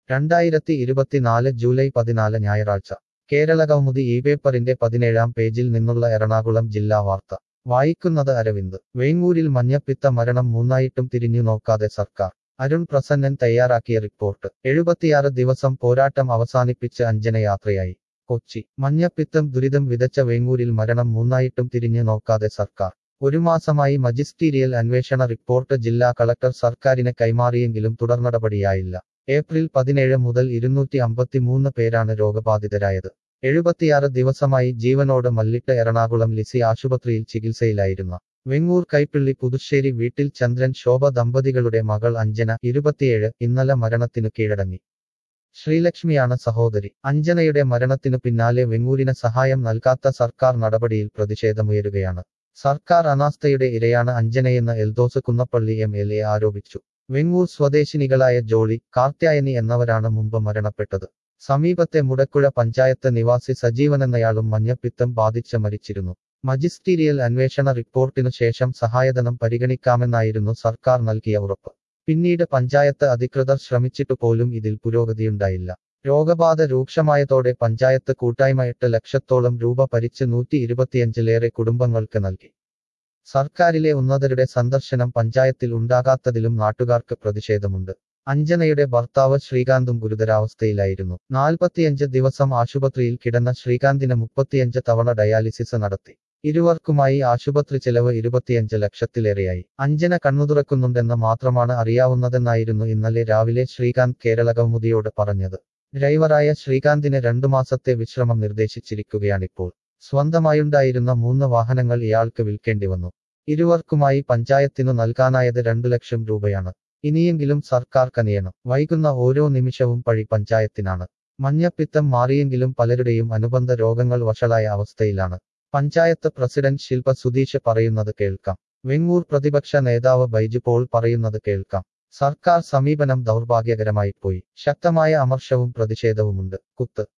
രണ്ടായിരത്തി ഇരുപത്തിനാല് ജൂലൈ പതിനാല് ഞായറാഴ്ച കേരള കൗമുദി ഈ പേപ്പറിന്റെ പതിനേഴാം പേജിൽ നിന്നുള്ള എറണാകുളം ജില്ലാ വാർത്ത വായിക്കുന്നത് അരവിന്ദ് വേങ്ങൂരിൽ മഞ്ഞപ്പിത്ത മരണം മൂന്നായിട്ടും തിരിഞ്ഞു നോക്കാതെ സർക്കാർ അരുൺ പ്രസന്നൻ തയ്യാറാക്കിയ റിപ്പോർട്ട് എഴുപത്തിയാറ് ദിവസം പോരാട്ടം അവസാനിപ്പിച്ച് അഞ്ജനയാത്രയായി കൊച്ചി മഞ്ഞപ്പിത്തം ദുരിതം വിതച്ച വേങ്ങൂരിൽ മരണം മൂന്നായിട്ടും തിരിഞ്ഞു നോക്കാതെ സർക്കാർ ഒരു മാസമായി മജിസ്റ്റീരിയൽ അന്വേഷണ റിപ്പോർട്ട് ജില്ലാ കളക്ടർ സർക്കാരിന് കൈമാറിയെങ്കിലും തുടർനടപടിയായില്ല ഏപ്രിൽ പതിനേഴ് മുതൽ ഇരുന്നൂറ്റി അമ്പത്തിമൂന്ന് പേരാണ് രോഗബാധിതരായത് എഴുപത്തിയാറ് ദിവസമായി ജീവനോട് മല്ലിട്ട് എറണാകുളം ലിസി ആശുപത്രിയിൽ ചികിത്സയിലായിരുന്ന വെങ്ങൂർ കൈപ്പിള്ളി പുതുശ്ശേരി വീട്ടിൽ ചന്ദ്രൻ ശോഭ ദമ്പതികളുടെ മകൾ അഞ്ജന ഇരുപത്തിയേഴ് ഇന്നലെ മരണത്തിനു കീഴടങ്ങി ശ്രീലക്ഷ്മിയാണ് സഹോദരി അഞ്ജനയുടെ മരണത്തിനു പിന്നാലെ വെങ്ങൂരിന് സഹായം നൽകാത്ത സർക്കാർ നടപടിയിൽ പ്രതിഷേധമുയരുകയാണ് സർക്കാർ അനാസ്ഥയുടെ ഇരയാണ് അഞ്ജനയെന്ന് Eldhose Kunnappilly M L A ആരോപിച്ചു വെങ്ങൂർ സ്വദേശിനികളായ ജോളി കാർത്യായനി എന്നവരാണ് മുമ്പ് മരണപ്പെട്ടത് സമീപത്തെ മുടക്കുഴ പഞ്ചായത്ത് നിവാസി സജീവൻ എന്നയാളും മഞ്ഞപ്പിത്തം ബാധിച്ച് മരിച്ചിരുന്നു മജിസ്റ്റീരിയൽ അന്വേഷണ റിപ്പോർട്ടിനു ശേഷം സഹായധനം പരിഗണിക്കാമെന്നായിരുന്നു സർക്കാർ നൽകിയ ഉറപ്പ് പിന്നീട് പഞ്ചായത്ത് അധികൃതർ ശ്രമിച്ചിട്ടു പോലും ഇതിൽ പുരോഗതിയുണ്ടായില്ല രോഗബാധ രൂക്ഷമായതോടെ പഞ്ചായത്ത് കൂട്ടായ്മ എട്ട് ലക്ഷത്തോളം രൂപ ഭരിച്ച് നൂറ്റി ഇരുപത്തിയഞ്ചിലേറെ കുടുംബങ്ങൾക്ക് നൽകി സർക്കാരിലെ ഉന്നതരുടെ സന്ദർശനം പഞ്ചായത്തിൽ ഉണ്ടാകാത്തതിലും നാട്ടുകാർക്ക് പ്രതിഷേധമുണ്ട് അഞ്ജനയുടെ ഭർത്താവ് ശ്രീകാന്തും ഗുരുതരാവസ്ഥയിലായിരുന്നു നാൽപ്പത്തിയഞ്ച് ദിവസം ആശുപത്രിയിൽ കിടന്ന ശ്രീകാന്തിന് മുപ്പത്തിയഞ്ച് തവണ ഡയാലിസിസ് നടത്തി ഇരുവർക്കുമായി ആശുപത്രി ചെലവ് ഇരുപത്തിയഞ്ച് ലക്ഷത്തിലേറെയായി അഞ്ജന കണ്ണുതുറക്കുന്നുണ്ടെന്ന് മാത്രമാണ് അറിയാവുന്നതെന്നായിരുന്നു ഇന്നലെ രാവിലെ ശ്രീകാന്ത് കേരള കൗമുദിയോട് പറഞ്ഞത് ഡ്രൈവറായ ശ്രീകാന്തിന് രണ്ടു മാസത്തെ വിശ്രമം നിർദ്ദേശിച്ചിരിക്കുകയാണിപ്പോൾ സ്വന്തമായുണ്ടായിരുന്ന മൂന്ന് വാഹനങ്ങൾ ഇയാൾക്ക് വിൽക്കേണ്ടി വന്നു ഇരുവർക്കുമായി പഞ്ചായത്തിനു നൽകാനായത് രണ്ടു ലക്ഷം രൂപയാണ് ഇനിയെങ്കിലും സർക്കാർ കനിയണം വൈകുന്ന ഓരോ നിമിഷവും പഴി പഞ്ചായത്തിനാണ് മഞ്ഞപ്പിത്തം മാറിയെങ്കിലും പലരുടെയും അനുബന്ധ രോഗങ്ങൾ വഷളായ അവസ്ഥയിലാണ് പഞ്ചായത്ത് പ്രസിഡന്റ് ശില്പ സുധീഷ് പറയുന്നത് കേൾക്കാം വെങ്ങൂർ പ്രതിപക്ഷ നേതാവ് ബൈജു പോൾ പറയുന്നത് കേൾക്കാം സർക്കാർ സമീപനം ദൗർഭാഗ്യകരമായി പോയി ശക്തമായ അമർഷവും പ്രതിഷേധവുമുണ്ട് കുത്ത്